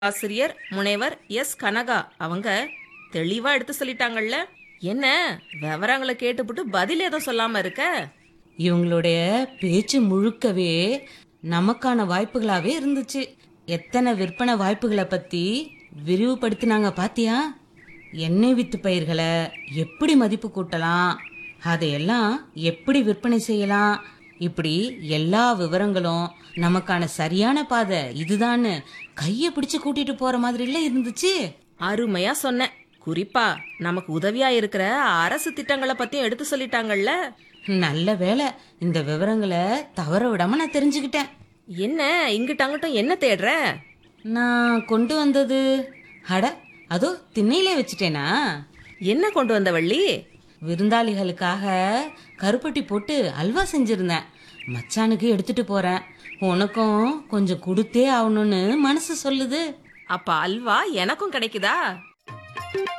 ஆசிரியர் முனைவர் எஸ் கனகா அவங்க தெளிவா எடுத்து சொல்லிட்டாங்கல்ல என்ன விவரங்களை கேட்டுப்புட்டு பதில் எதுவும் சொல்லாம இருக்க இவங்களுடைய பேச்சு முழுக்கவே நமக்கான வாய்ப்புகளாவே இருந்துச்சு எத்தனை விற்பனை வாய்ப்புகளை பத்தி விரிவுபடுத்தினாங்க பாத்தியா எண்ணெய் வித்து பயிர்களை எப்படி மதிப்பு கூட்டலாம் அதையெல்லாம் எப்படி விற்பனை செய்யலாம் இப்படி எல்லா விவரங்களும் நமக்கான சரியான பாதை இதுதான்னு கையை பிடிச்சு கூட்டிட்டு போற மாதிரில இருந்துச்சு அருமையா சொன்ன குறிப்பா நமக்கு உதவியா இருக்கிற அரசு திட்டங்களை பத்தியும் எடுத்து சொல்லிட்டாங்கல்ல நல்ல வேளை இந்த விவரங்களை தவற விடாம நான் தெரிஞ்சுக்கிட்டேன் என்ன இங்கிட்ட அங்கிட்டும் என்ன தேடுற நான் கொண்டு வந்தது அட அதோ திண்ணையிலே வச்சுட்டேனா என்ன கொண்டு வந்த வள்ளி விருந்தாளிகளுக்காக கருப்பட்டி போட்டு அல்வா செஞ்சிருந்தேன் மச்சானுக்கு எடுத்துட்டு போறேன் உனக்கும் கொஞ்சம் கொடுத்தே ஆகணும்னு மனசு சொல்லுது அப்ப அல்வா எனக்கும் கிடைக்குதா